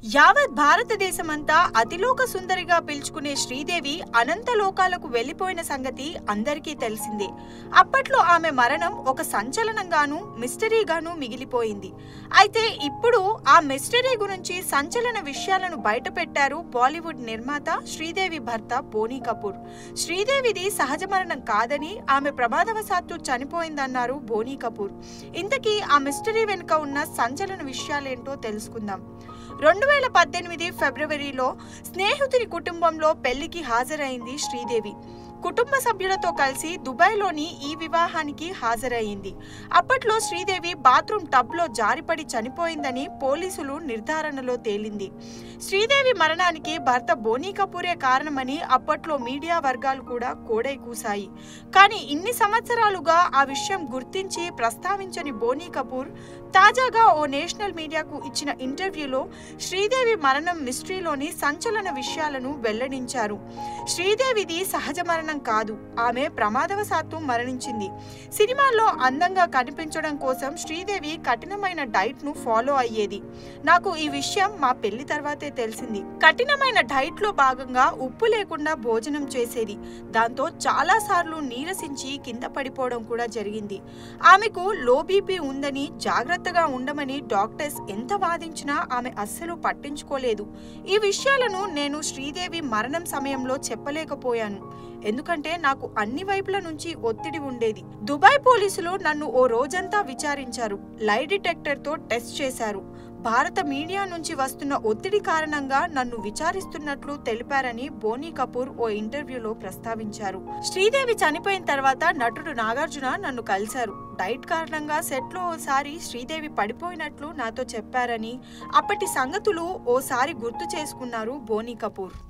యావత్ భారతదేశమంతా అతిలోక సుందరిగా పిలుచుకునే శ్రీదేవి అనంత లోకాలకు వెళ్లిపోయిన సంగతి అందరికీ తెలిసిందే అప్పట్లో ఆమె మరణం ఒక సంచలనంగాను మిస్టరీగాను మిగిలిపోయింది అయితే ఇప్పుడు ఆ మిస్టరీ గురించి సంచలన విషయాలను బయటపెట్టారు బాలీవుడ్ నిర్మాత శ్రీదేవి భర్త బోనీ కపూర్ శ్రీదేవిది సహజ మరణం కాదని ఆమె ప్రమాదవశాత్తు చనిపోయిందన్నారు బోనీ కపూర్ ఇంతకీ ఆ మిస్టరీ వెనుక ఉన్న సంచలన విషయాలేంటో తెలుసుకుందాం రెండు వేల పద్దెనిమిది ఫిబ్రవరిలో స్నేహితుని కుటుంబంలో పెళ్లికి హాజరైంది శ్రీదేవి కుటుంబ సభ్యులతో కలిసి దుబాయ్లోని ఈ వివాహానికి హాజరయ్యింది అప్పట్లో శ్రీదేవి బాత్రూమ్ టబ్లో జారిపడి చనిపోయిందని పోలీసులు నిర్ధారణలో తేలింది శ్రీదేవి మరణానికి భర్త బోనీ కపూరే కారణమని అప్పట్లో మీడియా వర్గాలు కూడా కోడై కూశాయి కానీ ఇన్ని సంవత్సరాలుగా ఆ విషయం గుర్తించి ప్రస్తావించని బోనీ కపూర్ తాజాగా ఓ నేషనల్ మీడియాకు ఇచ్చిన ఇంటర్వ్యూలో శ్రీదేవి మరణం మిస్టరీలోని సంచలన విషయాలను వెల్లడించారు శ్రీదేవిది సహజ మరణం కాదు ఆమె ప్రమాదవశాత్తు మరణించింది సినిమాల్లో అందంగా కనిపించడం కోసం శ్రీదేవి కఠినమైన డైట్ ను ఫాలో అయ్యేది నాకు ఈ విషయం మా పెళ్లి తర్వాతే తెలిసింది కఠినమైన డైట్ లో భాగంగా ఉప్పు లేకుండా భోజనం చేసేది దాంతో చాలా సార్లు నీరసించి కింద పడిపోవడం కూడా జరిగింది ఆమెకు లో బీపీ ఉందని జాగ్రత్తగా ఉండమని డాక్టర్స్ ఎంత వాదించినా ఆమె అస్సలు పట్టించుకోలేదు ఈ విషయాలను నేను శ్రీదేవి మరణం సమయంలో చెప్పలేకపోయాను ఎందుకంటే నాకు అన్ని వైపుల నుంచి ఒత్తిడి ఉండేది దుబాయ్ పోలీసులు నన్ను ఓ రోజంతా విచారించారు లై డిటెక్టర్ తో టెస్ట్ చేశారు భారత మీడియా నుంచి వస్తున్న ఒత్తిడి కారణంగా నన్ను విచారిస్తున్నట్లు తెలిపారని బోనీ కపూర్ ఓ ఇంటర్వ్యూలో ప్రస్తావించారు శ్రీదేవి చనిపోయిన తర్వాత నటుడు నాగార్జున నన్ను కలిశారు డైట్ కారణంగా సెట్లో ఓసారి శ్రీదేవి పడిపోయినట్లు నాతో చెప్పారని అప్పటి సంగతులు ఓసారి గుర్తు చేసుకున్నారు బోనీ కపూర్